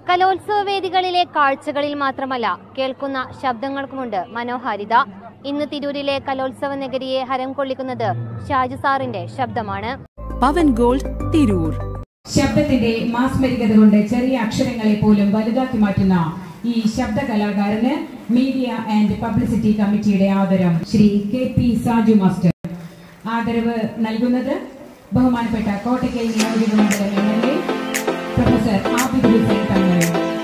കലോത്സവ വേദികളിലെ കാഴ്ചകളിൽ മാത്രമല്ല കേൾക്കുന്ന ശബ്ദങ്ങൾക്കുമുണ്ട് മനോഹാരിത ഇന്ന് തിരൂരിലെ കലോത്സവ നഗരിയെ ഹരം കൊള്ളിക്കുന്നത് ഷാജു സാറിന്റെ ശബ്ദമാണ് പവൻ ഗോൾഡ് തിരൂർ ശബ്ദത്തിന്റെ മാസ്മരികത കൊണ്ട് ചെറിയ അക്ഷരങ്ങളെ പോലും വലുതാക്കി മാറ്റുന്ന ഈ ശബ്ദ കലാകാരന് മീഡിയ ആൻഡ് പബ്ലിസിറ്റി കമ്മിറ്റിയുടെ ആദരം Shri K P Saju master ആദരവ് നൽകുന്നത് ബഹുമാനപ്പെട്ട കോട്ടയ്ക്കൽ നിയോജക മണ്ഡലം M L A professor Abid Hussain Thangal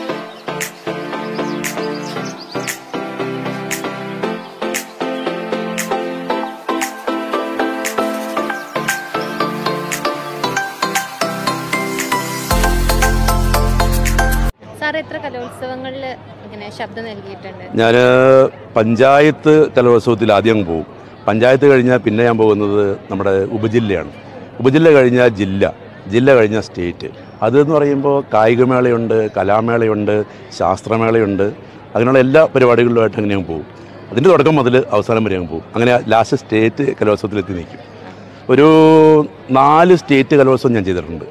sir എത്ര കലോത്സവങ്ങളിൽ ഇങ്ങനെ ശബ്ദം നൽകിയിട്ടുണ്ട് ഞാൻ പഞ്ചായത്ത് കലോത്സവത്തിൽ ആദ്യം പോകും പഞ്ചായത്ത് കഴിഞ്ഞാൽ പിന്നെ ഞാൻ പോകുന്നത് നമ്മുടെ ഉപജില്ലയാണ് ഉപജില്ല കഴിഞ്ഞാൽ ജില്ല ജില്ല കഴിഞ്ഞാൽ സ്റ്റേറ്റ് അതെന്ന് പറയുമ്പോൾ കായികമേളയുണ്ട് കലാമേളയുണ്ട് ശാസ്ത്രമേളയുണ്ട് അങ്ങനെയുള്ള എല്ലാ പരിപാടികളിലുമായിട്ട് അങ്ങനെ ഞാൻ പോകും അതിൻ്റെ തുടക്കം മുതൽ അവസാനം വരെ ഞാൻ പോകും അങ്ങനെ ലാസ്റ്റ് സ്റ്റേറ്റ് കലോത്സവത്തിലെത്തി നിൽക്കും ഒരു നാല് സ്റ്റേറ്റ് കലോത്സവം ഞാൻ ചെയ്തിട്ടുണ്ട്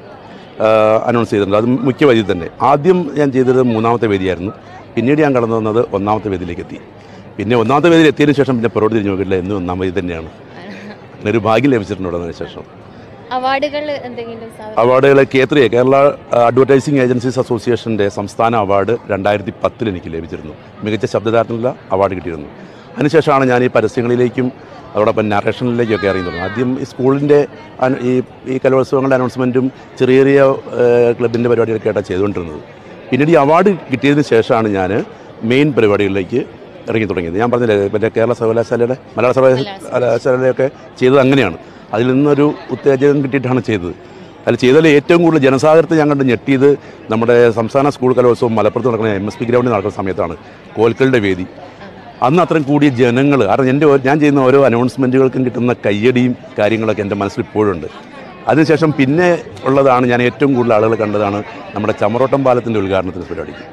അനൗൺസ് ചെയ്തിട്ടുണ്ട് അത് മുഖ്യ വേദിയിൽ തന്നെ ആദ്യം ഞാൻ ചെയ്തത് മൂന്നാമത്തെ വേദിയായിരുന്നു പിന്നീട് ഞാൻ കടന്നു വന്നത് ഒന്നാമത്തെ വേദിയിലേക്ക് എത്തി പിന്നെ ഒന്നാമത്തെ വേദിയിൽ എത്തിയതിനു ശേഷം പിന്നെ പുറകോട്ട് തിരിഞ്ഞു നോക്കില്ല എന്നും ഒന്നാം വേദി തന്നെയാണ് അങ്ങനെ ഒരു ഭാഗ്യം ലഭിച്ചിട്ടുണ്ട് അതിന് ശേഷം അവാർഡുകൾ എന്തെങ്കിലും സാർ അവാർഡുകൾ കേത്രിയ കേരള അഡ്വർടൈസിംഗ് ഏജൻസീസ് അസോസിയേഷൻ്റെ സംസ്ഥാന അവാർഡ് രണ്ടായിരത്തി പത്തിൽ എനിക്ക് ലഭിച്ചിരുന്നു മികച്ച ശബ്ദധാരണത്തിനുള്ള അവാർഡ് കിട്ടിയിരുന്നു അതിനുശേഷമാണ് ഞാൻ ഈ പരസ്യങ്ങളിലേക്കും അതോടൊപ്പം നറേഷനിലേക്കൊക്കെ അറിയുന്നത് ആദ്യം ഈ സ്കൂളിൻ്റെ അന- ഈ ഈ കലോത്സവങ്ങളുടെ അനൗൺസ്മെൻറ്റും ചെറിയ ചെറിയ ക്ലബിൻ്റെ പരിപാടികളൊക്കെ ആയിട്ടാണ് ചെയ്തുകൊണ്ടിരുന്നത് പിന്നീട് ഈ അവാർഡ് കിട്ടിയതിന് ശേഷമാണ് ഞാൻ മെയിൻ പരിപാടികളിലേക്ക് ഇറങ്ങി തുടങ്ങിയത് ഞാൻ പറഞ്ഞില്ലേ മറ്റേ കേരള സർവകലാശാലയുടെ മലയാള സർവകലാശാലയൊക്കെ ചെയ്തത് അങ്ങനെയാണ് അതിൽ നിന്നൊരു ഉത്തേജനം കിട്ടിയിട്ടാണ് ചെയ്തത് അതിൽ ചെയ്തതിൽ ഏറ്റവും കൂടുതൽ ജനസാഗരത്തെ ഞാൻ കണ്ട് ഞെട്ടിയത് നമ്മുടെ സംസ്ഥാന സ്കൂൾ കലോത്സവം മലപ്പുറത്ത് നടക്കുന്ന എം എസ് പി ഗ്രൗണ്ടിൽ നടക്കുന്ന സമയത്താണ് കോൽക്കളുടെ വേദി അന്ന് അത്രയും കൂടിയ ജനങ്ങൾ കാരണം എൻ്റെ ഓ- ഞാൻ ചെയ്യുന്ന ഓരോ അനൗൺസ്മെൻറ്റുകൾക്കും കിട്ടുന്ന കയ്യടിയും കാര്യങ്ങളൊക്കെ എൻ്റെ മനസ്സിൽ ഇപ്പോഴുണ്ട് അതിനുശേഷം പിന്നെ ഉള്ളതാണ് ഞാൻ ഏറ്റവും കൂടുതൽ ആളുകൾ കണ്ടതാണ് നമ്മുടെ ചമറോട്ടം പാലത്തിൻ്റെ ഉദ്ഘാടനത്തിന് പരിപാടിക്ക്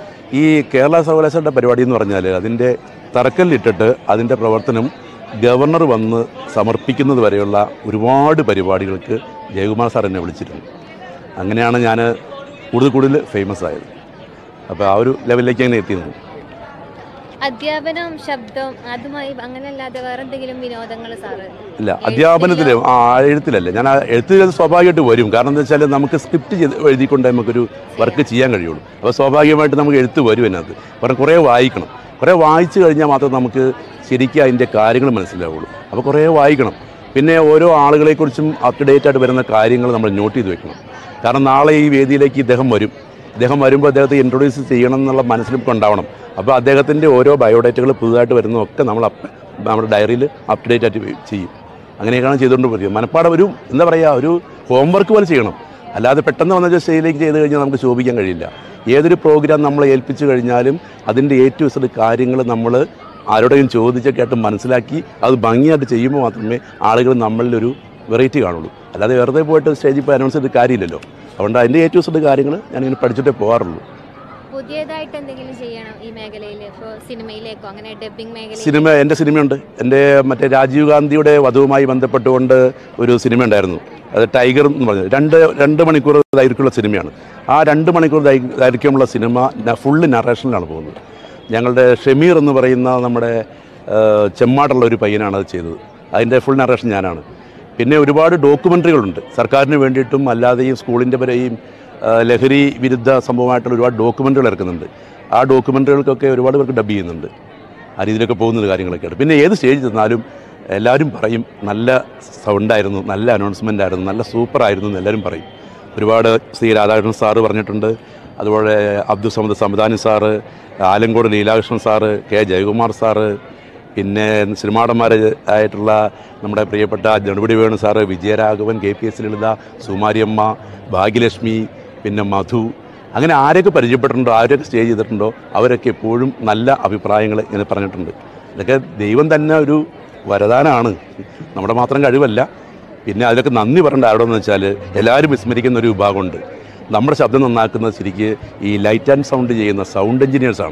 ഈ കേരള സർവകലാശാലയുടെ പരിപാടി എന്ന് പറഞ്ഞാൽ അതിൻ്റെ തറക്കല്ലിട്ടിട്ട് അതിൻ്റെ പ്രവർത്തനം ഗവർണർ വന്ന് സമർപ്പിക്കുന്നത് വരെയുള്ള ഒരുപാട് പരിപാടികൾക്ക് ജയകുമാർ സാർ എന്നെ വിളിച്ചിരുന്നു അങ്ങനെയാണ് ഞാൻ കൂടുതൽ കൂടുതൽ ഫേമസ് ആയത് അപ്പോൾ ആ ഒരു ലെവലിലേക്ക് അങ്ങനെ എത്തിയത് അധ്യാപനം ശബ്ദം അതുമായി അങ്ങനെയല്ലാതെ വേറെ എന്തെങ്കിലും വിനോദങ്ങൾ സാറ് ഇല്ല അധ്യാപനത്തിൽ ആ എഴുത്തിലല്ല ഞാൻ ആ എഴുത്തിൽ അത് സ്വാഭാവികമായിട്ട് വരും കാരണം എന്താ വെച്ചാൽ നമുക്ക് സ്ക്രിപ്റ്റ് ചെയ്ത് എഴുതിക്കൊണ്ട് നമുക്കൊരു വർക്ക് ചെയ്യാൻ കഴിയുള്ളൂ അപ്പോൾ സ്വാഭാവികമായിട്ട് നമുക്ക് എഴുത്ത് വരും അതിനകത്ത് കാരണം കുറേ വായിക്കണം കുറേ വായിച്ചു കഴിഞ്ഞാൽ മാത്രമേ നമുക്ക് ശരിക്കും അതിൻ്റെ കാര്യങ്ങൾ മനസ്സിലാവുള്ളൂ അപ്പോൾ കുറേ വായിക്കണം പിന്നെ ഓരോ ആളുകളെക്കുറിച്ചും അപ് ടു ഡേറ്റ് ആയിട്ട് വരുന്ന കാര്യങ്ങൾ നമ്മൾ നോട്ട് ചെയ്ത് വെക്കണം കാരണം നാളെ ഈ വേദിയിലേക്ക് ഇദ്ദേഹം വരും ഇദ്ദേഹം വരുമ്പോൾ അദ്ദേഹത്തെ ഇൻട്രൊഡ്യൂസ് ചെയ്യണം എന്നുള്ള മനസ്സിലും ഉണ്ടാവണം അപ്പോൾ അദ്ദേഹത്തിൻ്റെ ഓരോ ബയോഡേറ്റകൾ പുതുതായിട്ട് വരുന്നതൊക്കെ നമ്മൾ അപ്പ് നമ്മുടെ ഡയറിയിൽ അപ് ടു ഡേറ്റ് ആയിട്ട് ചെയ്യും അങ്ങനെയൊക്കെയാണ് ചെയ്തുകൊണ്ട് പോരുക മനപ്പാടം ഒരു എന്താ പറയുക ഒരു ഹോംവർക്ക് പോലെ ചെയ്യണം അല്ലാതെ പെട്ടെന്ന് വന്ന സ്റ്റേജിലേക്ക് ചെയ്ത് കഴിഞ്ഞാൽ നമുക്ക് ശോഭിക്കാൻ കഴിയില്ല ഏതൊരു പ്രോഗ്രാം നമ്മളെ ഏൽപ്പിച്ചു കഴിഞ്ഞാലും അതിൻ്റെ എ ടു ഇസഡ് കാര്യങ്ങൾ നമ്മൾ ആരോടെങ്കിലും ചോദിച്ചൊക്കെ ആയിട്ട് മനസ്സിലാക്കി അത് ഭംഗിയായിട്ട് ചെയ്യുമ്പോൾ മാത്രമേ ആളുകൾ നമ്മളിലൊരു വെറൈറ്റി കാണുള്ളൂ അല്ലാതെ വെറുതെ പോയിട്ട് സ്റ്റേജിൽ പോയി അനൗൺസ് ചെയ്തിട്ട് കാര്യമില്ലല്ലോ അതുകൊണ്ട് അതിൻ്റെ എ ടു ഇസഡ് കാര്യങ്ങൾ ഞാനിങ്ങനെ പഠിച്ചിട്ടേ പോകാറുള്ളൂ പുതിയതായിട്ട് എന്തെങ്കിലും ചെയ്യണം ഈ മേഖലയിൽ ഇപ്പോൾ സിനിമയിലേക്കോ അങ്ങനെ ഡബിങ് മേഖലയിൽ സിനിമ എൻ്റെ സിനിമയുണ്ട് എൻ്റെ മറ്റേ രാജീവ് ഗാന്ധിയുടെ വധവുമായി ബന്ധപ്പെട്ടുകൊണ്ട് ഒരു സിനിമ ഉണ്ടായിരുന്നു അത് ടൈഗർ എന്ന് പറഞ്ഞത് രണ്ട് രണ്ട് മണിക്കൂർ ദൈർഘ്യമുള്ള സിനിമയാണ് ആ രണ്ട് മണിക്കൂർ ദൈ- ദൈർഘ്യമുള്ള സിനിമ ന- ഫുള്ള് നറേഷനിലാണ് പോകുന്നത് ഞങ്ങളുടെ ഷമീർ എന്ന് പറയുന്ന നമ്മുടെ ആ, ചെമ്മാടുള്ള ഒരു പയ്യനാണ് അത് ചെയ്തത് അതിൻ്റെ ഫുൾ നറേഷൻ ഞാനാണ് പിന്നെ ഒരുപാട് ഡോക്യുമെൻ്ററികളുണ്ട് സർക്കാരിന് വേണ്ടിയിട്ടും അല്ലാതെയും സ്കൂളിൻ്റെ വരെയും ആ, ലഹരി വിരുദ്ധ സംഭവമായിട്ടുള്ള ഒരുപാട് ഡോക്യുമെൻ്ററികൾ ഇറക്കുന്നുണ്ട് ആ ഡോക്യുമെൻ്ററികൾക്കൊക്കെ ഒരുപാട് പേർക്ക് ഡബ് ചെയ്യുന്നുണ്ട് ആ രീതിയിലൊക്കെ പോകുന്നത് കാര്യങ്ങളൊക്കെയാണ് പിന്നെ ഏത് സ്റ്റേജിൽ ചെന്നാലും എല്ലാവരും പറയും നല്ല സൗണ്ടായിരുന്നു നല്ല അനൗൺസ്മെൻ്റ് ആയിരുന്നു നല്ല സൂപ്പർ ആയിരുന്നു എന്ന് എല്ലാവരും പറയും ഒരുപാട് ശ്രീ രാധാകൃഷ്ണൻ സാറ് പറഞ്ഞിട്ടുണ്ട് അതുപോലെ Abdul Samad Samadani sir Alankode Leelakrishnan sir K Jayakumar sir പിന്നെ സിനിമാടന്മാർ ആയിട്ടുള്ള നമ്മുടെ പ്രിയപ്പെട്ട Nedumudi Venu sir Vijayaraghavan K P S Lalitha സുമാരിയമ്മ ഭാഗ്യലക്ഷ്മി പിന്നെ മധു അങ്ങനെ ആരൊക്കെ പരിചയപ്പെട്ടിട്ടുണ്ടോ ആരൊക്കെ സ്റ്റേ ചെയ്തിട്ടുണ്ടോ അവരൊക്കെ എപ്പോഴും നല്ല അഭിപ്രായങ്ങൾ ഇങ്ങനെ പറഞ്ഞിട്ടുണ്ട് ഇതൊക്കെ ദൈവം തന്നെ ഒരു വരദാനാണ് നമ്മുടെ മാത്രം കഴിവല്ല പിന്നെ അതിലൊക്കെ നന്ദി പറയേണ്ട ആരോടെന്ന് വെച്ചാൽ എല്ലാവരും വിസ്മരിക്കുന്ന ഒരു വിഭാഗമുണ്ട് നമ്മുടെ ശബ്ദം നന്നാക്കുന്നത് ശരിക്ക് ഈ ലൈറ്റ് ആൻഡ് സൗണ്ട് ചെയ്യുന്ന സൗണ്ട് എഞ്ചിനീയേഴ്സാണ്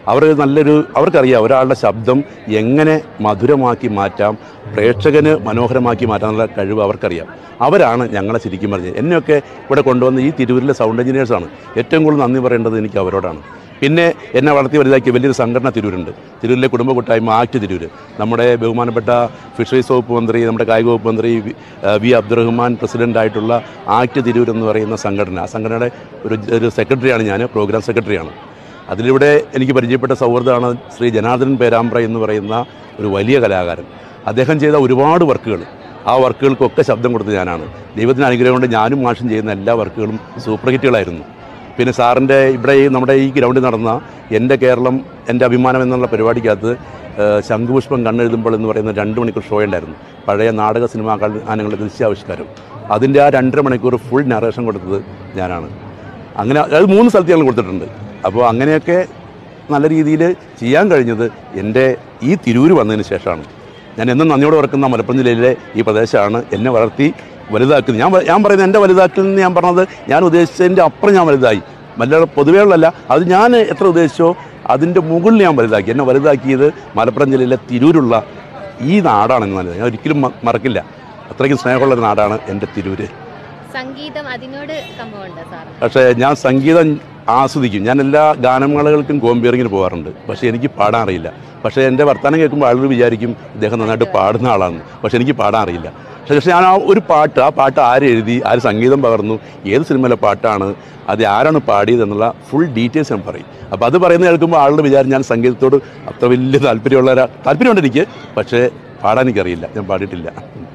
അവർ നല്ലൊരു അവർക്കറിയാം ഒരാളുടെ ശബ്ദം എങ്ങനെ മധുരമാക്കി മാറ്റാം പ്രേക്ഷകന് മനോഹരമാക്കി മാറ്റാനുള്ള കഴിവ് അവർക്കറിയാം അവരാണ് ഞങ്ങളെ ശരിക്കും പറഞ്ഞത് എന്നെയൊക്കെ ഇവിടെ കൊണ്ടുവന്ന ഈ തിരൂരിലെ സൗണ്ട് എഞ്ചിനീയേഴ്സാണ് ഏറ്റവും കൂടുതൽ നന്ദി പറയേണ്ടത് എനിക്ക് അവരോടാണ് പിന്നെ എന്നെ വളർത്തി വലുതാക്കിയ വലിയൊരു സംഘടന തിരൂരുണ്ട് തിരൂരിലെ കുടുംബ കൂട്ടായ്മ ആക്ട് തിരൂര് നമ്മുടെ ബഹുമാനപ്പെട്ട ഫിഷറീസ് വകുപ്പ് മന്ത്രി നമ്മുടെ കായിക വകുപ്പ് മന്ത്രി വി- ആ, വി അബ്ദുറഹ്മാൻ പ്രസിഡൻ്റായിട്ടുള്ള ആക്ട് തിരൂർ എന്ന് പറയുന്ന സംഘടന ആ സംഘടനയുടെ ഒരു ഒരു സെക്രട്ടറിയാണ് ഞാൻ പ്രോഗ്രാം സെക്രട്ടറിയാണ് അതിലൂടെ എനിക്ക് പരിചയപ്പെട്ട സൗഹൃദമാണ് ശ്രീ ജനാർദ്ദനൻ പേരാമ്പ്ര എന്ന് പറയുന്ന ഒരു വലിയ കലാകാരൻ അദ്ദേഹം ചെയ്ത ഒരുപാട് വർക്കുകൾ ആ വർക്കുകൾക്കൊക്കെ ശബ്ദം കൊടുത്ത ഞാനാണ് ദൈവത്തിന് അനുഗ്രഹം കൊണ്ട് ഞാനും മാഷും ചെയ്യുന്ന എല്ലാ വർക്കുകളും സൂപ്പർ ഹിറ്റുകളായിരുന്നു പിന്നെ സാറിൻ്റെ ഇവിടെ ഈ നമ്മുടെ ഈ ഗ്രൗണ്ടിൽ നടന്ന എൻ്റെ കേരളം എൻ്റെ അഭിമാനം എന്നുള്ള പരിപാടിക്കകത്ത് ഏഹ്, ശംഖുപുഷ്പം കണ്ണെഴുതുമ്പോൾ എന്ന് പറയുന്ന രണ്ട് മണിക്കൂർ ഷോ ഉണ്ടായിരുന്നു പഴയ നാടക സിനിമാ ഗാനങ്ങളുടെ ദൃശ്യാവിഷ്കാരം അതിൻ്റെ ആ രണ്ടര മണിക്കൂർ ഫുൾ നറേഷൻ കൊടുത്തത് ഞാനാണ് അങ്ങനെ അത് മൂന്ന് സ്ഥലത്ത് ഞങ്ങൾ കൊടുത്തിട്ടുണ്ട് അപ്പോൾ അങ്ങനെയൊക്കെ നല്ല രീതിയിൽ ചെയ്യാൻ കഴിഞ്ഞത് എൻ്റെ ഈ തിരൂര് വന്നതിന് ശേഷമാണ് ഞാൻ എന്നും നന്ദിയോടെ ഓർക്കുന്ന മലപ്പുറം ജില്ലയിലെ ഈ പ്രദേശമാണ് എന്നെ വളർത്തി വലുതാക്കുന്നത് ഞാൻ വ- ഞാൻ പറയുന്നത് എൻ്റെ വലുതാക്കൽ എന്ന് ഞാൻ പറഞ്ഞത് ഞാൻ ഉദ്ദേശിച്ചതിൻ്റെ അപ്പുറം ഞാൻ വലുതായി മല്ല പൊതുവെയുള്ളല്ല അത് ഞാൻ എത്ര ഉദ്ദേശിച്ചോ അതിൻ്റെ മുകളിൽ ഞാൻ വലുതാക്കി എന്നെ വലുതാക്കിയത് മലപ്പുറം ജില്ലയിലെ തിരൂരുള്ള ഈ നാടാണെന്ന് നല്ലത് ഞാൻ ഒരിക്കലും മ- മറക്കില്ല അത്രയ്ക്കും സ്നേഹമുള്ള ഒരു നാടാണ് എൻ്റെ തിരൂര് സംഗീതം അതിനോട് കമ്പമുണ്ട് സാർ പക്ഷേ ഞാൻ സംഗീതം ആസ്വദിക്കും ഞാൻ എല്ലാ ഗാനമേളകൾക്കും കോമ്പിയറിങ്ങിന് പോകാറുണ്ട് പക്ഷേ എനിക്ക് പാടാൻ അറിയില്ല പക്ഷേ എൻ്റെ വർത്തമാനം കേൾക്കുമ്പോൾ ആളുകൾ വിചാരിക്കും ഇദ്ദേഹം നന്നായിട്ട് പാടുന്ന ആളാണ് പക്ഷേ എനിക്ക് പാടാൻ അറിയില്ല പക്ഷേ പക്ഷേ ഞാൻ ആ ഒരു പാട്ട് ആ പാട്ട് ആര് എഴുതി ആര് സംഗീതം പകർന്നു ഏത് സിനിമയിലെ പാട്ടാണ് അത് ആരാണ് പാടിയത് എന്നുള്ള ഫുൾ ഡീറ്റെയിൽസ് ഞാൻ പറയും അപ്പോൾ അത് പറയുന്നത് കേൾക്കുമ്പോൾ ആളുടെ വിചാരം ഞാൻ സംഗീതത്തോട് അത്ര വലിയ താല്പര്യമുള്ള ഒരാ താല്പര്യമുണ്ട് എനിക്ക് പക്ഷേ പാടാൻ എനിക്കറിയില്ല ഞാൻ പാടിയിട്ടില്ല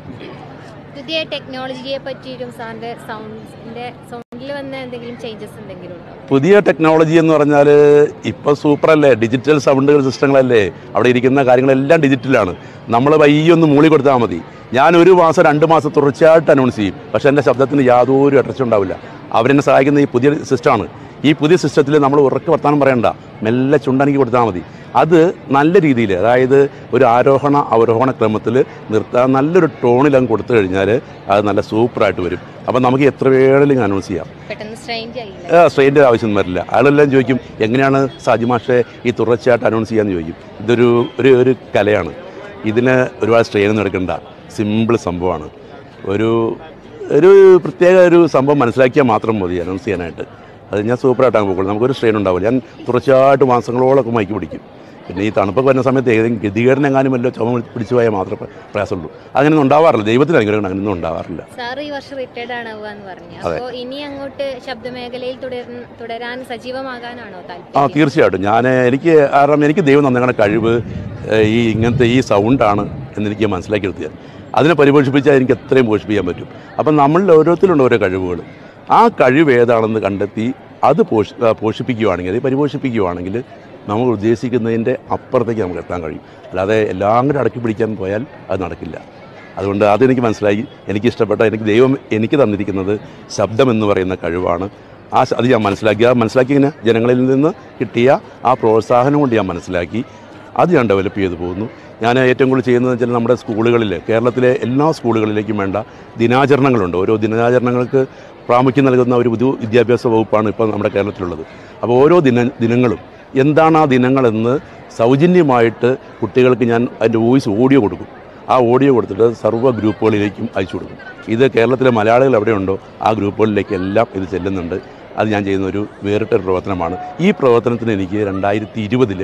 പുതിയ ടെക്നോളജിയെ പറ്റിയിട്ടും സാറിന്റെ സൗണ്ടിന്റെ സൗണ്ടിൽ വന്ന എന്തെങ്കിലും ചേഞ്ചസ് എന്തെങ്കിലും ഉണ്ടോ പുതിയ ടെക്നോളജി എന്ന് പറഞ്ഞാൽ ഇപ്പോൾ സൂപ്പറല്ലേ ഡിജിറ്റൽ സൗണ്ടുകൾ സിസ്റ്റങ്ങളല്ലേ അവിടെ ഇരിക്കുന്ന കാര്യങ്ങളെല്ലാം ഡിജിറ്റലാണ് നമ്മൾ വയ്യൊന്ന് മൂളി കൊടുത്താൽ മതി ഞാൻ ഒരു മാസം രണ്ട് മാസം തുടർച്ചയായിട്ട് അനൗൺസ് ചെയ്യും പക്ഷേ എൻ്റെ ശബ്ദത്തിന് യാതൊരു അടച്ചും ഉണ്ടാവില്ല അവരെന്നെ സഹായിക്കുന്ന ഈ പുതിയ സിസ്റ്റമാണ് ഈ പുതിയ സിസ്റ്റത്തിൽ നമ്മൾ ഉറക്കെ വർത്താനം പറയണ്ട മെല്ലെ ചുണ്ടനക്കി കൊടുത്താൽ മതി അത് നല്ല രീതിയിൽ അതായത് ഒരു ആരോഹണ അവരോഹണ ക്രമത്തിൽ നിർത്താൻ നല്ലൊരു ടോണിൽ അങ്ങ് കൊടുത്തു കഴിഞ്ഞാൽ അത് നല്ല സൂപ്പറായിട്ട് വരും അപ്പം നമുക്ക് എത്ര വേണമെങ്കിലും അനൗൺസ് ചെയ്യാം പെട്ടെന്ന് സ്ട്രെയിൻ ചെയ്യില്ല സ്ട്രെയിൻ്റെ ആവശ്യം വരില്ല ആളെല്ലാം ചോദിക്കും എങ്ങനെയാണ് സാജി മാഷെ ഈ തുടർച്ചയായിട്ട് അനൗൺസ് ചെയ്യാന്ന് ചോദിക്കും ഇതൊരു ഒരു ഒരു കലയാണ് ഇതിന് ഒരുപാട് സ്ട്രെയിൻ ഒന്നും എടുക്കണ്ട സിമ്പിൾ സംഭവമാണ് ഒരു ഒരു പ്രത്യേക ഒരു സംഭവം മനസ്സിലാക്കിയാൽ മാത്രം മതി അനൗൺസ് ചെയ്യാനായിട്ട് അത് ഞാൻ സൂപ്പറായിട്ടാണ് പോകുള്ളൂ നമുക്കൊരു സ്ട്രെയിൻ ഉണ്ടാവില്ല ഞാൻ തുടർച്ചയായിട്ട് മാസങ്ങളോളൊക്കെ മൈക്ക് പിടിക്കും പിന്നെ ഈ തണുപ്പൊക്കെ വരുന്ന സമയത്ത് ഏതെങ്കിലും ഗതികേടനെങ്ങാനും വല്ല ചുമ പിടിച്ചു പോയാൽ മാത്രമേ പ്രയാസമുള്ളൂ അങ്ങനെയൊന്നും ഉണ്ടാവാറില്ല ദൈവത്തിന് അനുഗ്രഹം അങ്ങനെയൊന്നും ഉണ്ടാവാറില്ല സാർ ഈ വർഷം റിട്ടയർഡ് ആണാവുക എന്ന് പറഞ്ഞു അപ്പോൾ ഇനി അങ്ങോട്ട് ശബ്ദമേഖലയിൽ തുടരാൻ തുടരാൻ സജീവമാകാനാണോ ആ താല്പര്യം തീർച്ചയായിട്ടും ഞാൻ എനിക്ക് കാരണം എനിക്ക് ദൈവം തന്നങ്ങനെ കഴിവ് ഏഹ്, ഈ ഇങ്ങനത്തെ ഈ സൗണ്ടാണ് എന്നെനിക്ക് മനസ്സിലാക്കിയെടുത്തത് അതിനെ പരിപോഷിപ്പിച്ചാൽ എനിക്ക് എത്രയും പോഷിപ്പിക്കാൻ പറ്റും അപ്പം നമ്മളിൽ ഓരോരുത്തരുണ്ട് ഓരോ കഴിവുകൾ ആ കഴിവ് ഏതാണെന്ന് കണ്ടെത്തി അത് പോഷി ആ, പോഷിപ്പിക്കുകയാണെങ്കിൽ അത് പരിപോഷിപ്പിക്കുകയാണെങ്കിൽ നമ്മൾ ഉദ്ദേശിക്കുന്നതിൻ്റെ അപ്പുറത്തേക്ക് നമുക്ക് എത്താൻ കഴിയും അല്ലാതെ എല്ലാം കൂടെ അടക്കി പിടിക്കാൻ പോയാൽ അത് നടക്കില്ല അതുകൊണ്ട് അതെനിക്ക് മനസ്സിലായി എനിക്ക് ഇഷ്ടപ്പെട്ട എനിക്ക് ദൈവം എനിക്ക് തന്നിരിക്കുന്നത് ശബ്ദം എന്ന് പറയുന്ന കഴിവാണ് ആ ശ- അത് ഞാൻ മനസ്സിലാക്കി ആ മനസ്സിലാക്കി ഇങ്ങനെ ജനങ്ങളിൽ നിന്ന് കിട്ടിയ ആ പ്രോത്സാഹനം കൊണ്ട് ഞാൻ മനസ്സിലാക്കി അത് ഞാൻ ഡെവലപ്പ് ചെയ്തു പോകുന്നു ഞാൻ ഏറ്റവും കൂടുതൽ ചെയ്യുന്നത് വെച്ചാൽ നമ്മുടെ സ്കൂളുകളിൽ കേരളത്തിലെ എല്ലാ സ്കൂളുകളിലേക്കും വേണ്ട ദിനാചരണങ്ങളുണ്ട് ഓരോ ദിനാചരണങ്ങൾക്ക് പ്രാമുഖ്യം നൽകുന്ന ഒരു പൊതു വിദ്യാഭ്യാസ വകുപ്പാണ് ഇപ്പോൾ നമ്മുടെ കേരളത്തിലുള്ളത് അപ്പോൾ ഓരോ ദിന ദിനങ്ങളും എന്താണ് ആ ദിനങ്ങളെന്ന് സൗജന്യമായിട്ട് കുട്ടികൾക്ക് ഞാൻ അതിൻ്റെ വോയിസ് ഓഡിയോ കൊടുക്കും ആ ഓഡിയോ കൊടുത്തിട്ട് സർവ്വ ഗ്രൂപ്പുകളിലേക്കും അയച്ചു കൊടുക്കും ഇത് കേരളത്തിലെ മലയാളികൾ എവിടെയുണ്ടോ ആ ഗ്രൂപ്പുകളിലേക്ക് എല്ലാം ഇത് ചെല്ലുന്നുണ്ട് അത് ഞാൻ ചെയ്യുന്ന ഒരു വേറിട്ടൊരു പ്രവർത്തനമാണ് ഈ പ്രവർത്തനത്തിന് എനിക്ക് രണ്ടായിരത്തി ഇരുപതിൽ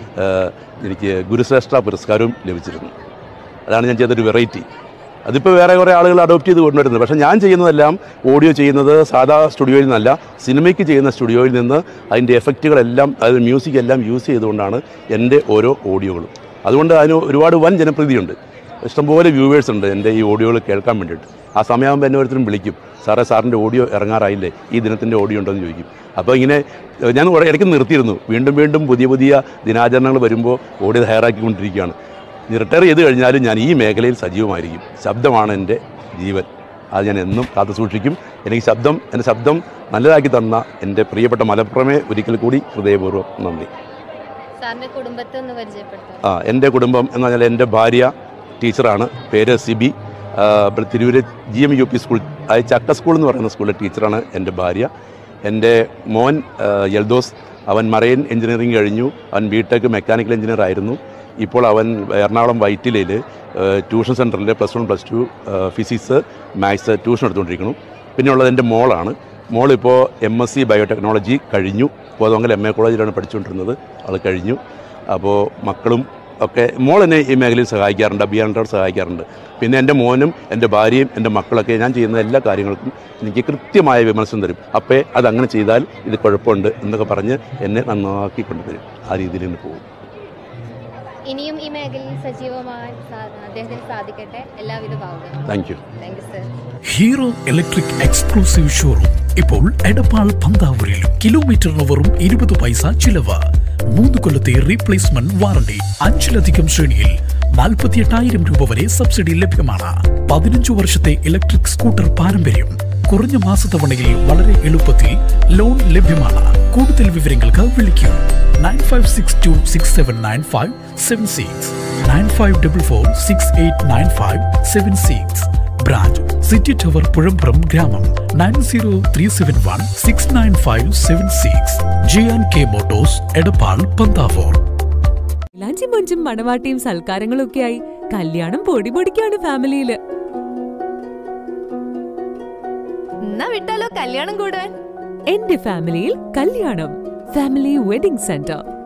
എനിക്ക് ഗുരുശ്രേഷ്ഠ പുരസ്കാരവും ലഭിച്ചിരുന്നു അതാണ് ഞാൻ ചെയ്തൊരു വെറൈറ്റി അതിപ്പോൾ വേറെ കുറേ ആളുകൾ അഡോപ്റ്റ് ചെയ്ത് കൊണ്ടുവരുന്നത് പക്ഷേ ഞാൻ ചെയ്യുന്നതെല്ലാം ഓഡിയോ ചെയ്യുന്നത് സാധാ സ്റ്റുഡിയോയിൽ നിന്നല്ല സിനിമയ്ക്ക് ചെയ്യുന്ന സ്റ്റുഡിയോയിൽ നിന്ന് അതിൻ്റെ എഫക്റ്റുകളെല്ലാം അത് മ്യൂസിക് എല്ലാം യൂസ് ചെയ്തുകൊണ്ടാണ് എൻ്റെ ഓരോ ഓഡിയോകളും അതുകൊണ്ട് അതിന് ഒരുപാട് വൻ ജനപ്രീതിയുണ്ട് ഇഷ്ടംപോലെ വ്യൂവേഴ്സ് ഉണ്ട് എൻ്റെ ഈ ഓഡിയോകൾ കേൾക്കാൻ വേണ്ടിയിട്ട് ആ സമയമാകുമ്പോൾ എന്നെ ഓരോരുത്തരും വിളിക്കും സാറേ സാറിൻ്റെ ഓഡിയോ ഇറങ്ങാറായില്ലേ ഈ ദിനത്തിൻ്റെ ഓഡിയോ ഉണ്ടോ എന്ന് ചോദിക്കും അപ്പോൾ ഇങ്ങനെ ഏഹ്, ഞാൻ കുറേ ഇടയ്ക്ക് നിർത്തിയിരുന്നു വീണ്ടും വീണ്ടും പുതിയ പുതിയ ദിനാചരണങ്ങൾ വരുമ്പോൾ ഓഡിയോ തയ്യാറാക്കിക്കൊണ്ടിരിക്കുകയാണ് റിട്ടയർ ചെയ്ത് കഴിഞ്ഞാലും ഞാൻ ഈ മേഖലയിൽ സജീവമായിരിക്കും ശബ്ദമാണ് എൻ്റെ ജീവൻ അത് ഞാൻ എന്നും കാത്തു സൂക്ഷിക്കും എനിക്ക് ശബ്ദം എൻ്റെ ശബ്ദം നല്ലതാക്കി തന്ന എൻ്റെ പ്രിയപ്പെട്ട മലപ്പുറമെ ഒരിക്കൽ കൂടി ഹൃദയപൂർവ്വം നന്ദി സാറിന്റെ കുടുംബത്തെ ഒന്ന് പരിചയപ്പെടുത്താം ആ എൻ്റെ കുടുംബം എന്ന് പറഞ്ഞാൽ എൻ്റെ ഭാര്യ ടീച്ചറാണ് പേര് സിബി ആ, ഇവിടെ Tirur G M U P school അതായത് ചക്ക സ്കൂൾ എന്ന് പറയുന്ന സ്കൂളിലെ ടീച്ചറാണ് എൻ്റെ ഭാര്യ എൻ്റെ മോൻ ആ, യൽദോസ് അവൻ മറൈൻ എഞ്ചിനീയറിംഗ് കഴിഞ്ഞു അവൻ ബി ടെക് മെക്കാനിക്കൽ എഞ്ചിനീയർ ആയിരുന്നു ഇപ്പോൾ അവൻ എറണാകുളം വൈറ്റിലയിൽ ട്യൂഷൻ സെൻറ്ററിൽ plus one plus two physics maths tuition എടുത്തുകൊണ്ടിരിക്കുന്നു പിന്നെ ഉള്ളത് എൻ്റെ മോളാണ് മോളിപ്പോൾ എം എസ് സി ബയോടെക്നോളജി കഴിഞ്ഞു കോതമംഗൽ എം എ കോളേജിലാണ് പഠിച്ചുകൊണ്ടിരുന്നത് അത് കഴിഞ്ഞു അപ്പോൾ മക്കളും ഒക്കെ മോൾ എന്നെ ഈ മേഖലയിൽ സഹായിക്കാറുണ്ട് അഭിയാനോട് സഹായിക്കാറുണ്ട് പിന്നെ എൻ്റെ മോനും എൻ്റെ ഭാര്യയും എൻ്റെ മക്കളൊക്കെ ഞാൻ ചെയ്യുന്ന എല്ലാ കാര്യങ്ങൾക്കും എനിക്ക് കൃത്യമായ വിമർശനം തരും അപ്പേ അതങ്ങനെ ചെയ്താൽ ഇത് കുഴപ്പമുണ്ട് എന്നൊക്കെ പറഞ്ഞ് എന്നെ നന്നാക്കി കൊണ്ടുവരും ആ രീതിയിൽ നിന്ന് പോകും ഇനിയും ഈ മേഖലയിൽ സജീവമാകാൻ സാ- അദ്ദേഹത്തിന് സാധിക്കട്ടെ എല്ലാവിധ ഭാവങ്ങളും thank you thank you sir hero electric exclusive showroom ഇപ്പോൾ എടപ്പാൾ പന്താവൂരിലും കിലോമീറ്ററിന് വെറും ഇരുപത് പൈസ ചിലവ് മൂന്ന് കൊല്ലത്തെ റീപ്ലേസ്മെന്റ് വാറണ്ടി അഞ്ചിലധികം ശ്രേണിയിൽ നാൽപ്പത്തിയെട്ടായിരം രൂപ വരെ സബ്സിഡി ലഭ്യമാണ് പതിനഞ്ചു വർഷത്തെ ഇലക്ട്രിക് സ്കൂട്ടർ പാരമ്പര്യം കുറഞ്ഞ മാസത്തവണയിൽ വളരെ എളുപ്പത്തിൽ ലോൺ ലഭ്യമാണ് കൂടുതൽ വിവരങ്ങൾക്ക് വിളിക്കൂ nine five six two six seven nine five seven six nine five double four six eight nine five seven six branch city tower Puzhampuram ഗ്രാമം nine zero three seven one six nine five seven six J and K motors Edappal Panthavoor മൈലാഞ്ചി മൊഞ്ചും മണവാട്ടിയും സൽക്കാരങ്ങളും ഒക്കെയായി കല്യാണം പൊടി പൊടിക്കാണ് ഫാമിലിയില് എന്നാ വിട്ടാലോ കല്യാണം കൂടാൻ എന്റെ ഫാമിലിയിൽ കല്യാണം ഫാമിലി വെഡിംഗ് സെന്റർ